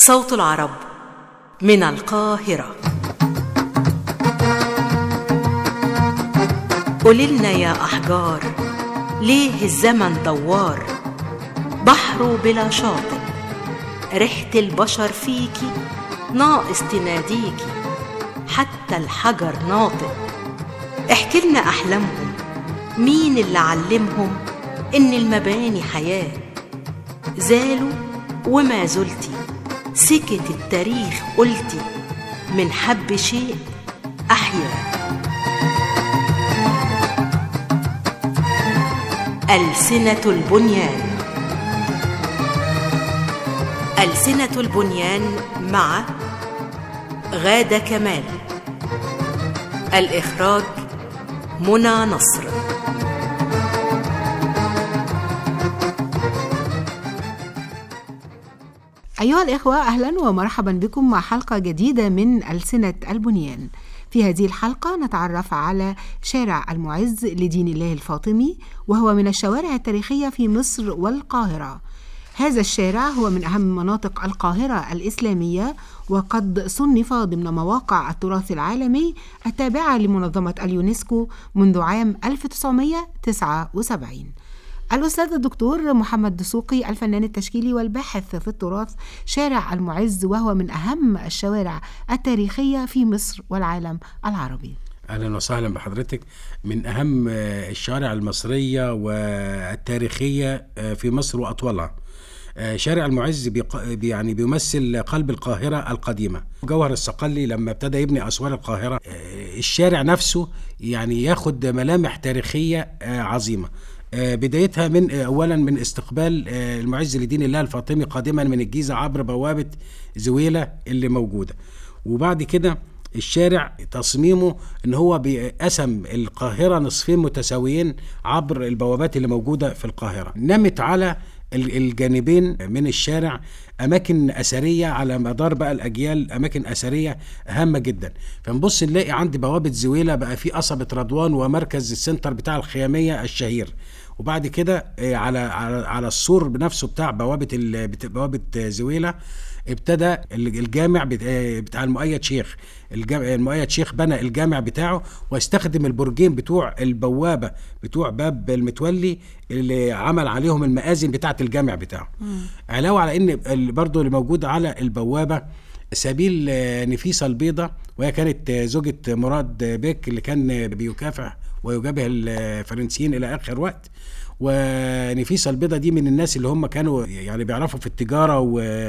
صوت العرب من القاهرة قوللنا يا أحجار ليه الزمن دوار بحره بلا شاطئ ريحة البشر فيكي ناقص تناديكي حتى الحجر ناطق احكي لنا أحلامهم مين اللي علمهم إن المباني حياة زالوا وما زلتي سكت التاريخ قلتي من حب شيء أحيا ألسنة البنيان ألسنة البنيان مع غادة كمال الإخراج منى نصر أيها الإخوة أهلا ومرحبا بكم مع حلقة جديدة من ألسنة البنيان في هذه الحلقة نتعرف على شارع المعز لدين الله الفاطمي وهو من الشوارع التاريخية في مصر والقاهرة هذا الشارع هو من أهم مناطق القاهرة الإسلامية وقد صنف ضمن مواقع التراث العالمي التابعة لمنظمة اليونسكو منذ عام 1979 الأستاذ الدكتور محمد دسوقي الفنان التشكيلي والباحث في التراث شارع المعز وهو من أهم الشوارع التاريخية في مصر والعالم العربي اهلا وسهلا بحضرتك من اهم الشوارع المصريه والتاريخيه في مصر واطولها شارع المعز بيق... يعني بيمثل قلب القاهرة القديمة جوهر الصقلي لما ابتدى يبني أسوار القاهرة الشارع نفسه يعني ياخد ملامح تاريخية عظيمة بدايتها من اولا من استقبال المعز لدين الله الفاطمي قادما من الجيزه عبر بوابه زويله اللي موجوده وبعد كده الشارع تصميمه ان هو بيقسم القاهره نصفين متساويين عبر البوابات اللي موجوده في القاهره نمت على الجانبين من الشارع اماكن اثريه على مدار بقى الاجيال اماكن اثريه هامه جدا فنبص نلاقي عند بوابه زويله بقى في قصبه رضوان ومركز السنتر بتاع الخياميه الشهير وبعد كده على على على السور بنفسه بتاع بوابه بوابه زويله ابتدى الجامع بتاع المؤيد شيخ المؤيد شيخ بنى الجامع بتاعه واستخدم البرجين بتوع البوابه بتوع باب المتولي اللي عمل عليهم المآذن بتاعه الجامع بتاعه علاوه على ان برضه اللي موجود على البوابه سبيل نفيسه البيضه وهي كانت زوجة مراد بيك اللي كان بيكافح ويجابه الفرنسيين الى اخر وقت ونفيسة البيضة دي من الناس اللي هم كانوا يعني بيعرفوا في التجارة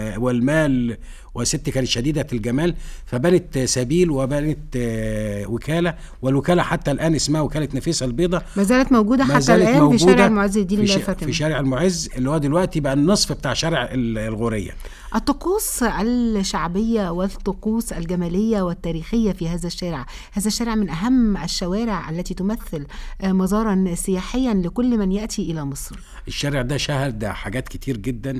والمال وست كانت شديدة الجمال فبنت سبيل وبنت وكالة والوكالة حتى الآن اسمها وكالة نفيسة البيضة ما زالت موجودة ما حتى زالت الآن موجودة في شارع المعز الدين الله في, الفاطمي في شارع المعز اللي هو دلوقتي بقى النصف بتاع شارع الغورية الطقوس الشعبية والطقوس الجمالية والتاريخية في هذا الشارع هذا الشارع من أهم الشوارع التي تمثل مزارا سياحيا لكل من يأتي إلى مصر الشارع ده شهد حاجات كتير جدا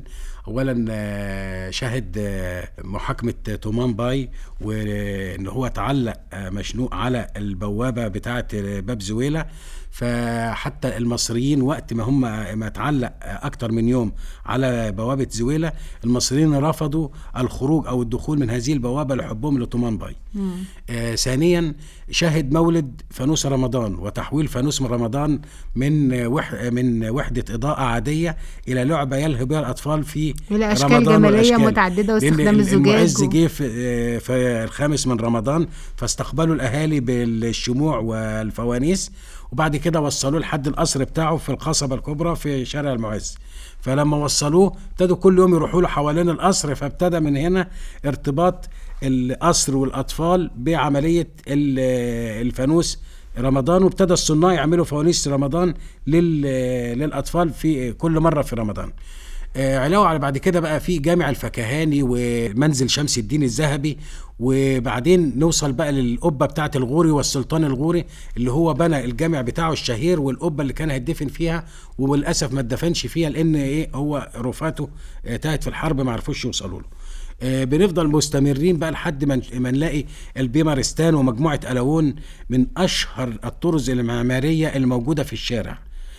اولا شهد محاكمه تومان باي وان هو تعلق مشنوق على البوابه بتاعه باب زويله فحتى المصريين وقت ما هم ما تعلق اكتر من يوم على بوابه زويله المصريين رفضوا الخروج او الدخول من هذه البوابه لحبهم لطومان باي آه ثانيا شهد مولد فانوس رمضان وتحويل فانوس من رمضان من وح من وحده اضاءه عاديه الى لعبه يلهي بها الاطفال في إلى أشكال رمضان جمالية والأشكال. متعددة واستخدام لأن الزجاج المعز و- جه في, في الخامس من رمضان فاستقبلوا الاهالي بالشموع والفوانيس وبعد كده وصلوه لحد القصر بتاعه في القصبة الكبرى في شارع المعز فلما وصلوه ابتدوا كل يوم يروحوا له حوالين القصر فابتدى من هنا ارتباط القصر والأطفال بعملية ال- الفانوس رمضان وابتدى الصناع يعملوا فوانيس رمضان لل- للأطفال في كل مرة في رمضان آه، علاوه على بعد كده بقى في جامع الفكهاني ومنزل شمس الدين الذهبي وبعدين نوصل بقى للقبه بتاعه الغوري والسلطان الغوري اللي هو بنى الجامع بتاعه الشهير والقبه اللي كان هيدفن فيها وللاسف ما اتدفنش فيها لان ايه هو رفاته آه، تاهت في الحرب ما عرفوش يوصلوا له آه، بنفضل مستمرين بقى لحد ما ما نلاقي البيمارستان ومجموعه الوون من اشهر الطرز المعماريه الموجوده في الشارع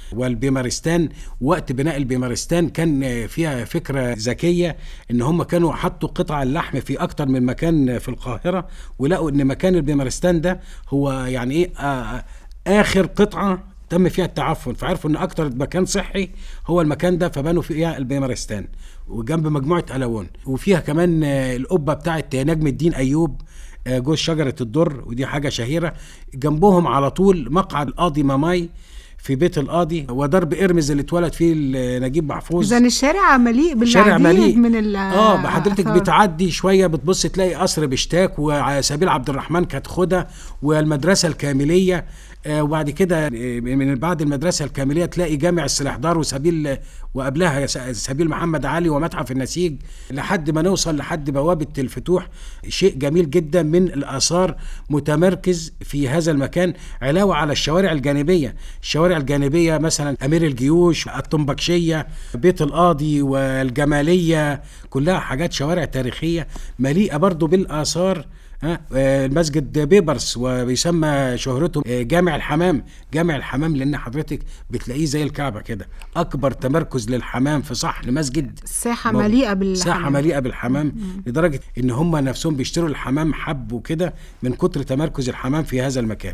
والبيمارستان وقت بناء البيمارستان كان فيها فكره ذكيه ان هم كانوا حطوا قطع اللحم في اكتر من مكان في القاهره ولقوا ان مكان البيمارستان ده هو يعني ايه آه اخر قطعه تم فيها التعفن فعرفوا ان اكتر مكان صحي هو المكان ده فبنوا فيها البيمارستان وجنب مجموعه الوان وفيها كمان آه، القبه بتاعت نجم الدين ايوب آه، جوز شجره الدر ودي حاجه شهيره جنبهم على طول مقعد القاضي ماماي في بيت القاضي ودرب ارمز اللي اتولد فيه نجيب محفوظ اذا الشارع مليء بالعديد شارع مليء من ال اه حضرتك الآثار. بتعدي شويه بتبص تلاقي قصر بشتاك وسبيل عبد الرحمن كانت خدة والمدرسه الكامليه آه وبعد كده آه، من بعد المدرسه الكامليه تلاقي جامع السلاحدار وسبيل وقبلها س- سبيل محمد علي ومتحف النسيج لحد ما نوصل لحد بوابه الفتوح شيء جميل جدا من الاثار متمركز في هذا المكان علاوه على الشوارع الجانبيه الشوارع الجانبيه مثلا امير الجيوش الطنبكشيه بيت القاضي والجماليه كلها حاجات شوارع تاريخيه مليئه برضو بالاثار ها آه، المسجد بيبرس وبيسمى شهرته آه، جامع الحمام جامع الحمام لان حضرتك بتلاقيه زي الكعبه كده اكبر تمركز للحمام في صحن مسجد الساحه مو- مليئه بالحمام ساحه مليئه بالحمام لدرجه ان هم نفسهم بيشتروا الحمام حب وكده من كتر تمركز الحمام في هذا المكان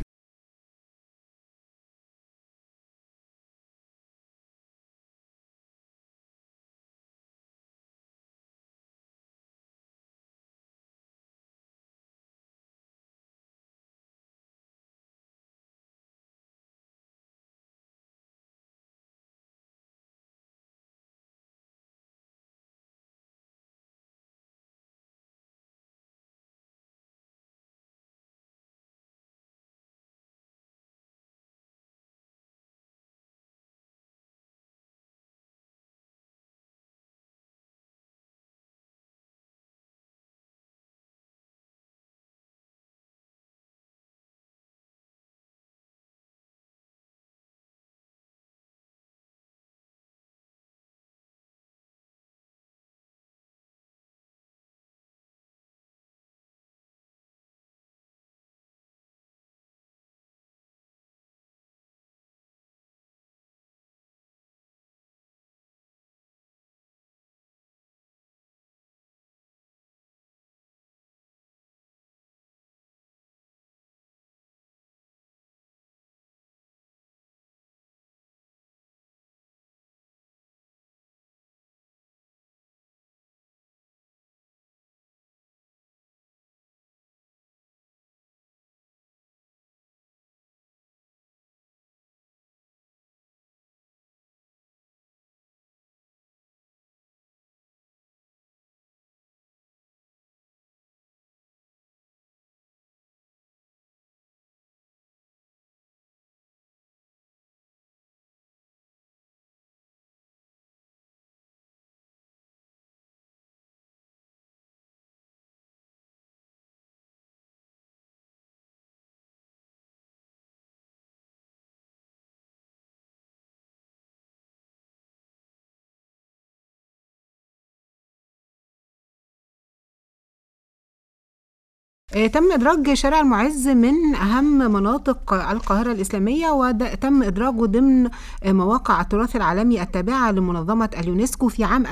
آه، تم إدراج شارع المعز من أهم مناطق القاهرة الإسلامية وتم إدراجه ضمن آه، مواقع التراث العالمي التابعة لمنظمة اليونسكو في عام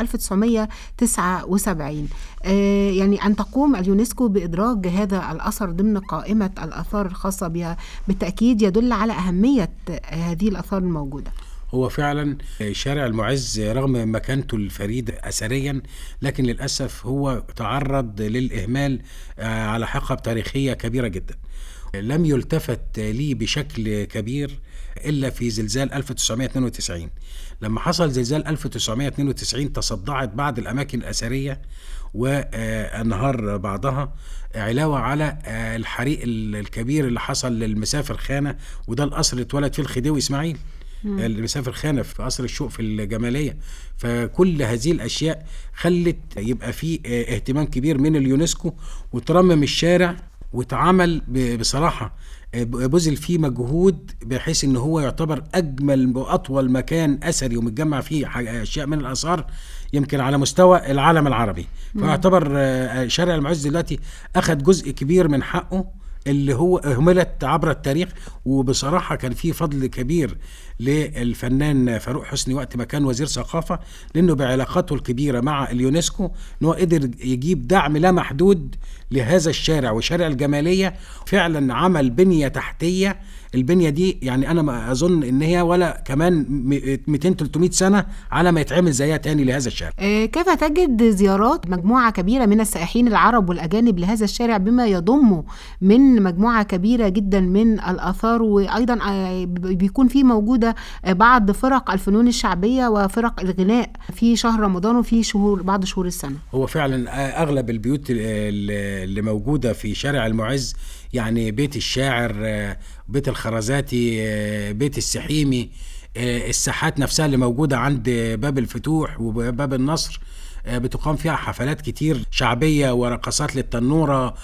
1979 آه، يعني أن تقوم اليونسكو بإدراج هذا الأثر ضمن قائمة الآثار الخاصة بها بالتأكيد يدل على أهمية آه، هذه الآثار الموجودة هو فعلا شارع المعز رغم مكانته الفريدة أثريا لكن للأسف هو تعرض للإهمال آه، على حقب تاريخية كبيرة جدا لم يلتفت ليه بشكل كبير إلا في زلزال 1992 لما حصل زلزال 1992 تصدعت بعض الأماكن الأثرية وانهار بعضها علاوة على آه، الحريق الكبير اللي حصل للمسافر خانة وده القصر اللي اتولد فيه الخديوي إسماعيل اللي مسافر خانة في قصر الشوق في الجمالية فكل هذه الأشياء خلت يبقى في آه، اهتمام كبير من اليونسكو وترمم الشارع واتعمل ب- بصراحة آه، بذل فيه مجهود بحيث ان هو يعتبر اجمل واطول مكان اثري ومتجمع فيه ح- اشياء من الاثار يمكن على مستوى العالم العربي فيعتبر آه، شارع المعز دلوقتي اخذ جزء كبير من حقه اللي هو اهملت عبر التاريخ وبصراحه كان في فضل كبير للفنان فاروق حسني وقت ما كان وزير ثقافه لانه بعلاقاته الكبيره مع اليونسكو ان هو قدر يجيب دعم لا محدود لهذا الشارع وشارع الجماليه فعلا عمل بنيه تحتيه البنيه دي يعني انا ما اظن ان هي ولا كمان 200 300 سنه على ما يتعمل زيها تاني لهذا الشارع آه، كيف تجد زيارات مجموعة كبيرة من السائحين العرب والأجانب لهذا الشارع بما يضم من مجموعة كبيرة جدا من الآثار وأيضا آه، بيكون في موجودة آه، بعض فرق الفنون الشعبية وفرق الغناء في شهر رمضان وفي شهور بعض شهور السنة هو فعلا اغلب البيوت ال- اللي موجوده في شارع المعز يعني بيت الشاعر آه، بيت الخرزاتي آه، بيت السحيمي آه، الساحات نفسها اللي موجوده عند باب الفتوح وباب النصر آه، بتقام فيها حفلات كتير شعبية ورقصات للتنورة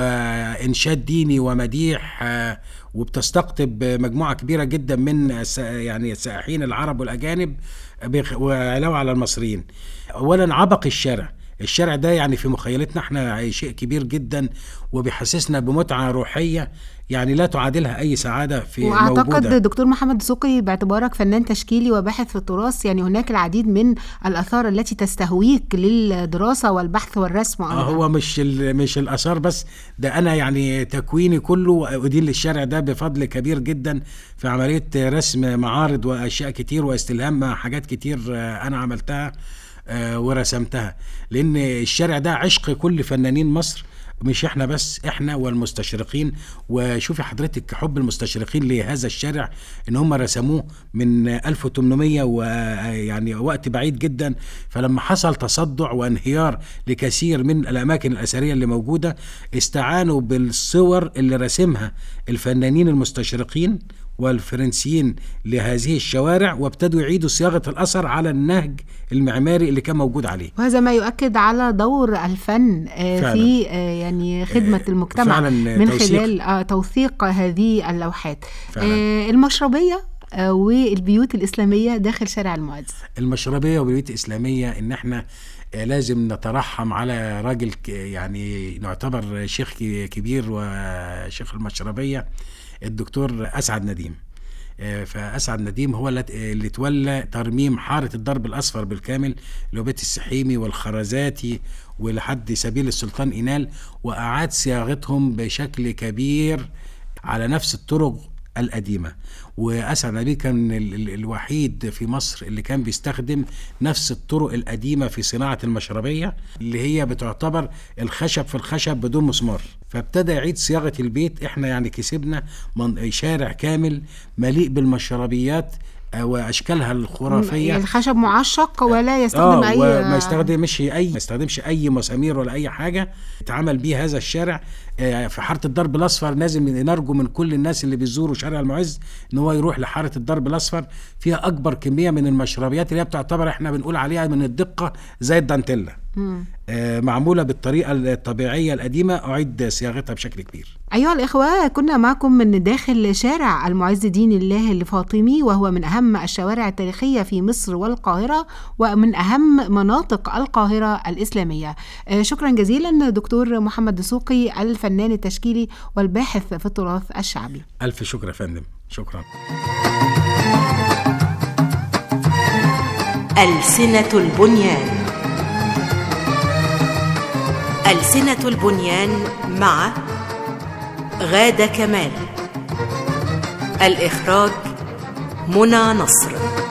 وإنشاد ديني ومديح آه، وبتستقطب مجموعة كبيرة جدا من الس- يعني السائحين العرب والأجانب بخ- وعلاوة على المصريين أولا عبق الشارع الشارع ده يعني في مخيلتنا احنا شيء كبير جدا وبيحسسنا بمتعة روحية يعني لا تعادلها أي سعادة في واعتقد موجودة دكتور محمد دسوقي باعتبارك فنان تشكيلي وباحث في التراث يعني هناك العديد من الاثار التي تستهويك للدراسه والبحث والرسم آه أيضاً. هو مش ال- مش الاثار بس ده انا يعني تكويني كله ادين للشارع ده بفضل كبير جدا في عمليه رسم معارض واشياء كتير واستلهام حاجات كتير آه، انا عملتها آه، ورسمتها لان الشارع ده عشق كل فنانين مصر مش احنا بس احنا والمستشرقين وشوفي حضرتك حب المستشرقين لهذا الشارع ان هم رسموه من 1800 ويعني وقت بعيد جدا فلما حصل تصدع وانهيار لكثير من الاماكن الاثريه اللي موجوده استعانوا بالصور اللي رسمها الفنانين المستشرقين والفرنسيين لهذه الشوارع وابتدوا يعيدوا صياغه الاثر على النهج المعماري اللي كان موجود عليه وهذا ما يؤكد على دور الفن آه، فعلاً. في آه، يعني خدمة آه، المجتمع فعلاً من توثيق. خلال آه، توثيق هذه اللوحات فعلاً. آه، المشربية آه، والبيوت الإسلامية داخل شارع المعز المشربيه والبيوت الاسلاميه ان احنا آه، لازم نترحم على راجل ك- يعني نعتبر شيخ ك- كبير وشيخ المشربيه الدكتور اسعد نديم آه، فاسعد نديم هو اللي- اللي تولى ترميم حاره الدرب الاصفر بالكامل اللي هو بيت السحيمي والخرزاتي ولحد سبيل السلطان اينال واعاد صياغتهم بشكل كبير على نفس الطرق القديمة وأسعد نبيل كان ال- ال- الوحيد في مصر اللي كان بيستخدم نفس الطرق القديمة في صناعة المشربية اللي هي بتعتبر الخشب في الخشب بدون مسمار فابتدى يعيد صياغة البيت احنا يعني كسبنا من شارع كامل مليء بالمشربيات آه، واشكالها الخرافيه الخشب معشق ولا يستخدم اه أي وما يستخدمش اي ما يستخدمش اي مسامير ولا اي حاجه اتعمل بيه هذا الشارع آه، في حاره الدرب الاصفر لازم نرجو من كل الناس اللي بيزوروا شارع المعز ان هو يروح لحاره الدرب الاصفر فيها اكبر كميه من المشربيات اللي هي بتعتبر احنا بنقول عليها من الدقه زي الدانتيلا آه، معموله بالطريقه الطبيعيه القديمه اعيد صياغتها بشكل كبير أيها الإخوة كنا معكم من داخل شارع المعز دين الله الفاطمي وهو من أهم الشوارع التاريخية في مصر والقاهرة ومن أهم مناطق القاهرة الإسلامية آه، شكرا جزيلا دكتور محمد دسوقي الفنان التشكيلي والباحث في التراث الشعبي الف شكر يا فندم شكرا ألسنة البنيان ألسنة البنيان مع غادة كمال الإخراج منى نصر